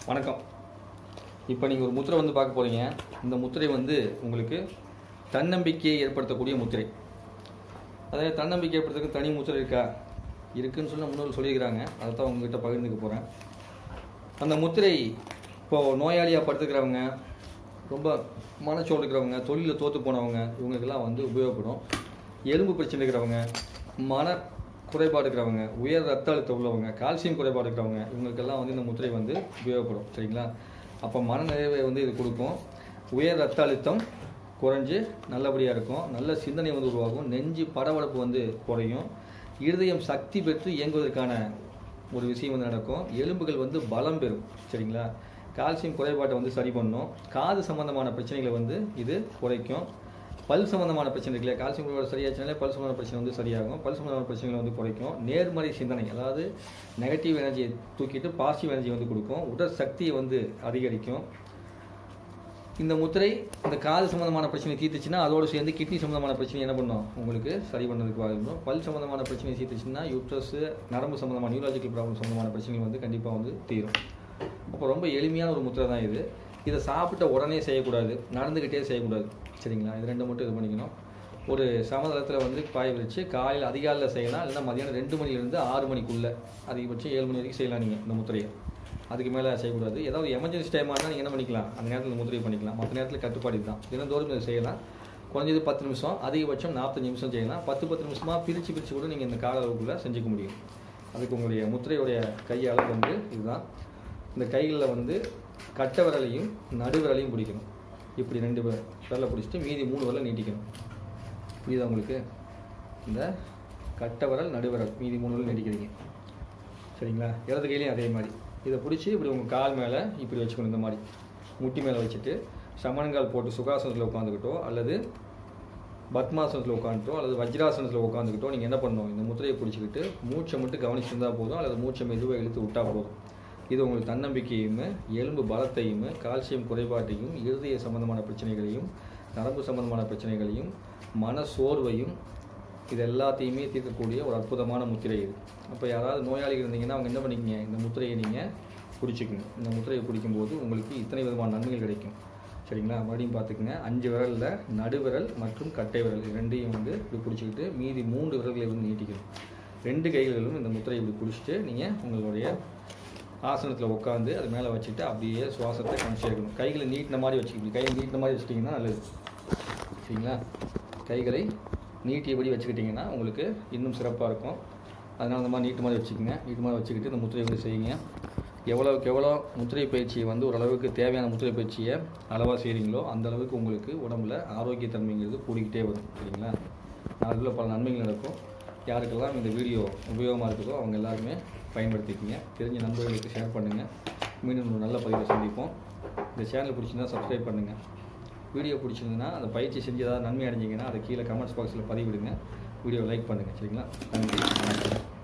வணக்கம் இப்போ நீங்கள் ஒரு முத்திரை வந்து பார்க்க போகிறீங்க இந்த முத்திரை வந்து உங்களுக்கு தன்னம்பிக்கையை ஏற்படுத்தக்கூடிய முத்திரை அதாவது தன்னம்பிக்கை ஏற்படுத்துறதுக்கு தனி முத்திரை இருக்கா இருக்குன்னு சொல்லி முன்னோர்கள் சொல்லியிருக்கிறாங்க அதை தான் உங்ககிட்ட பகிர்ந்துக்க போகிறேன் அந்த முத்திரை இப்போது நோயாளியாக படுத்துக்கிறவங்க ரொம்ப மனச்சோடு இருக்கிறவங்க தொழிலில் தோற்று போனவங்க இவங்களுக்கெல்லாம் வந்து உபயோகப்படும் எலும்பு பிரச்சனை இருக்கிறவங்க மன குறைபாடு இருக்கிறவங்க உயர் ரத்த அழுத்தம் உள்ளவங்க கால்சியம் குறைபாடு இருக்கிறவங்க இவங்களுக்கெல்லாம் வந்து இந்த முத்திரை வந்து உபயோகப்படும் சரிங்களா அப்போ மன நிறைவை வந்து இது கொடுக்கும் உயர் ரத்த அழுத்தம் குறைஞ்சு நல்லபடியாக இருக்கும் நல்ல சிந்தனை வந்து உருவாகும் நெஞ்சு படபடப்பு வந்து குறையும் இருதயம் சக்தி பெற்று இயங்குவதற்கான ஒரு விஷயம் வந்து நடக்கும் எலும்புகள் வந்து பலம் பெறும் சரிங்களா கால்சியம் குறைபாட்டை வந்து சரி பண்ணும் காது சம்பந்தமான பிரச்சனைகளை வந்து இது குறைக்கும் பல் சம்பந்தமான பிரச்சனை இருக்குல்ல கால்சியம் குறைபாடு சரியாச்சுனாலே பல் சம்பந்தமான பிரச்சனை வந்து சரியாகும் பல் சம்பந்தமான பிரச்சனைகளை வந்து குறைக்கும் நேர்மறை சிந்தனை அதாவது நெகட்டிவ் எனர்ஜியை தூக்கிட்டு பாசிட்டிவ் எனர்ஜி வந்து கொடுக்கும் உடல் சக்தியை வந்து அதிகரிக்கும் இந்த முத்திரை இந்த காது சம்பந்தமான பிரச்சனை தீர்த்துச்சுன்னா அதோடு சேர்ந்து கிட்னி சம்பந்தமான பிரச்சனை என்ன பண்ணும் உங்களுக்கு சரி பண்ணதுக்கு வாய்ப்பு பல் சம்பந்தமான பிரச்சனை தீர்த்துச்சுன்னா யூட்ரஸ் நரம்பு சம்பந்தமான நியூராலஜிக்கல் ப்ராப்ளம் சம்பந்தமான பிரச்சனைகள் வந்து கண்டிப்பாக வந்து தீரும் அப்போ ரொம்ப எளிமையான ஒரு முத்திரை தான் இது இதை சாப்பிட்ட உடனே செய்யக்கூடாது நடந்துக்கிட்டே செய்யக்கூடாது சரிங்களா இது ரெண்டு மட்டும் இது பண்ணிக்கணும் ஒரு சமதளத்தில் வந்து காய வச்சு காலையில் அதிகாலையில் செய்யலாம் இல்லைன்னா மதியானம் ரெண்டு மணிலேருந்து ஆறு மணிக்குள்ளே அதிகபட்சம் ஏழு மணி வரைக்கும் செய்யலாம் நீங்கள் இந்த முத்திரையை அதுக்கு மேலே செய்யக்கூடாது ஏதாவது எமர்ஜென்சி டைமாக இருந்தால் நீங்கள் என்ன பண்ணிக்கலாம் அந்த நேரத்தில் இந்த முத்திரை பண்ணிக்கலாம் மற்ற நேரத்தில் கட்டுப்பாடு தான் தினந்தோறும் இதை செய்யலாம் குறைஞ்சது பத்து நிமிஷம் அதிகபட்சம் நாற்பத்தஞ்சு நிமிஷம் செய்யலாம் பத்து பத்து நிமிஷமாக பிரித்து பிரித்து கூட நீங்கள் இந்த கால அளவுக்குள்ளே செஞ்சுக்க முடியும் அதுக்கு உங்களுடைய முத்திரையுடைய கை அளவு வந்து இதுதான் இந்த கைகளில் வந்து கட்டை விரலையும் நடுவிரலையும் பிடிக்கணும் இப்படி ரெண்டு விர- விரலை பிடிச்சிட்டு மீதி மூணு விரலை நீட்டிக்கணும் புரியுதா உங்களுக்கு இந்த கட்டை விரல் நடுவிரல் மீதி மூணு விரல் நீட்டிக்கிறீங்க சரிங்களா இடது கையிலையும் அதே மாதிரி இதை பிடிச்சி இப்படி உங்கள் கால் மேலே இப்படி வச்சுக்கணும் இந்த மாதிரி முட்டி மேலே வச்சுட்டு சமணங்கால் போட்டு சுகாசனத்தில் உட்காந்துக்கிட்டோ அல்லது பத்மாசனத்தில் உட்காந்துட்டோ அல்லது வஜ்ராசனத்தில் உட்காந்துக்கிட்டோ நீங்கள் என்ன பண்ணணும் இந்த முத்திரையை பிடிச்சிக்கிட்டு மூச்சை மட்டும் கவனிச்சிருந்தா போதும் அல்லது மூச்சை மெதுவாக இழுத்து விட்டா போதும் இது உங்களுக்கு தன்னம்பிக்கையும் எலும்பு பலத்தையும் கால்சியம் குறைபாட்டையும் இருதய சம்பந்தமான பிரச்சனைகளையும் நரம்பு சம்பந்தமான பிரச்சனைகளையும் மன சோர்வையும் இது எல்லாத்தையுமே தீர்க்கக்கூடிய ஒரு அற்புதமான முத்திரை இது அப்போ யாராவது நோயாளிகள் இருந்தீங்கன்னா அவங்க என்ன பண்ணிக்கங்க இந்த முத்திரையை நீங்கள் பிடிச்சிக்கங்க இந்த முத்திரையை பிடிக்கும்போது உங்களுக்கு இத்தனை விதமான நன்மைகள் கிடைக்கும் சரிங்களா மறுபடியும் பார்த்துக்குங்க அஞ்சு விரலில் நடுவிரல் மற்றும் கட்டை விரல் இது ரெண்டையும் வந்து இப்படி பிடிச்சிக்கிட்டு மீதி மூன்று விரல்களை வந்து நீட்டிக்கணும் ரெண்டு கைகளிலும் இந்த முத்திரையை இப்படி பிடிச்சிட்டு நீங்கள் உங்களுடைய ஆசனத்தில் உட்காந்து அது மேலே வச்சுட்டு அப்படியே சுவாசத்தை கவனிச்சே இருக்கணும் கைகளை நீட்டின மாதிரி வச்சுக்கணும் கையை நீட்டின மாதிரி வச்சுட்டிங்கன்னா நல்லது சரிங்களா கைகளை நீட்டியபடி வச்சுக்கிட்டிங்கன்னா உங்களுக்கு இன்னும் சிறப்பாக இருக்கும் அதனால் அந்த மாதிரி நீட்டு மாதிரி வச்சுக்கோங்க நீட்டு மாதிரி வச்சுக்கிட்டு இந்த முத்திரை வந்து செய்யுங்க எவ்வளோக்கு எவ்வளோ முத்திரை பயிற்சியை வந்து ஓரளவுக்கு தேவையான முத்திரை பயிற்சியை அளவாக செய்கிறீங்களோ அந்த அளவுக்கு உங்களுக்கு உடம்புல ஆரோக்கியத்தன்மைங்கிறது கூடிக்கிட்டே வரும் சரிங்களா அதில் பல நன்மைகள் நடக்கும் யாருக்கெல்லாம் இந்த வீடியோ உபயோகமாக இருக்குதோ அவங்க எல்லாருமே பயன்படுத்திக்கங்க தெரிஞ்ச நண்பர்களுக்கு ஷேர் பண்ணுங்கள் மீண்டும் ஒரு நல்ல பதிவை சந்திப்போம் இந்த சேனல் பிடிச்சிருந்தா சப்ஸ்கிரைப் பண்ணுங்கள் வீடியோ பிடிச்சிருந்ததுன்னா அந்த பயிற்சி செஞ்சு ஏதாவது நன்மை அடைஞ்சிங்கன்னா அதை கீழே கமெண்ட்ஸ் பாக்ஸில் பதிவிடுங்க வீடியோ லைக் பண்ணுங்கள் சரிங்களா நன்றி வணக்கம்